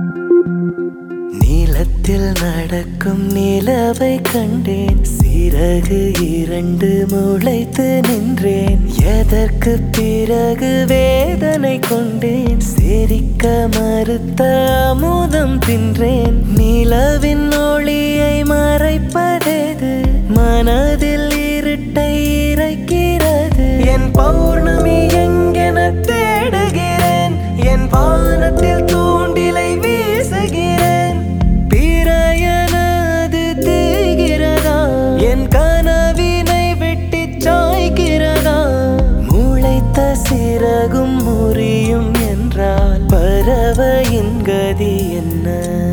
நீலத்தில் நடக்கும் நிலவை கண்டேன் சிறகு இரண்டு முளைத்து நின்றேன் எதற்கு பிறகு வேதனை கொண்டேன் சிரிக்க மறுத்த அமுதம் தின்றேன் நிலவின் ஒளியை மறைப்பதேது மனதில் இருட்டை இறைக்கிறது என் பௌர்ணமி எங்கென தேடுகிறேன் என் வானத்தில் தூண்டிலை வீசுகிறேன் பிறையனது தேய்கிறதா என் கனவினை வெட்டி சாய்கிறதா முளைத்த சிறகும் முறியும் என்றால் பறவையின் கதி என்ன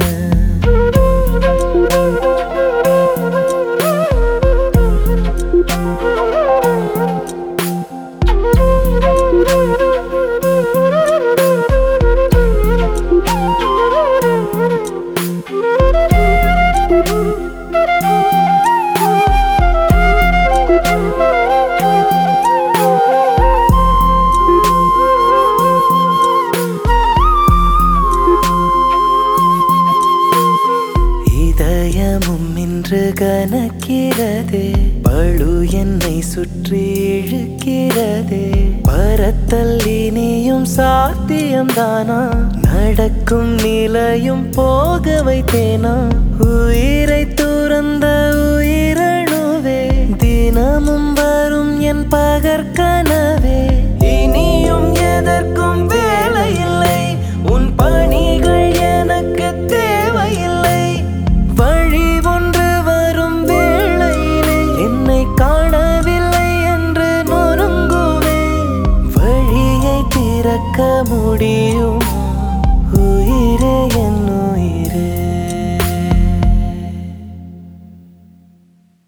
இதயமும் இன்று கனக்கிறதே பழு என்னை சுற்றி இழுக்கிறதே பரத்தல் இனியும் சாத்தியம்தானா நடக்கும் நிலையும் போக வைத்தேனா உயிரை துறந்த உயிரணுவே தினமும் வரும் என் பகற்கனவே இனியும் எதற்கும் வேலையில்லை உன் பணிகள் எனக்கு தேவையில்லை வழி ஒன்று வரும் வேளையிலே என்னை காணவில்லை என்று நொறுங்குவே வழியை திறக்க முடியும்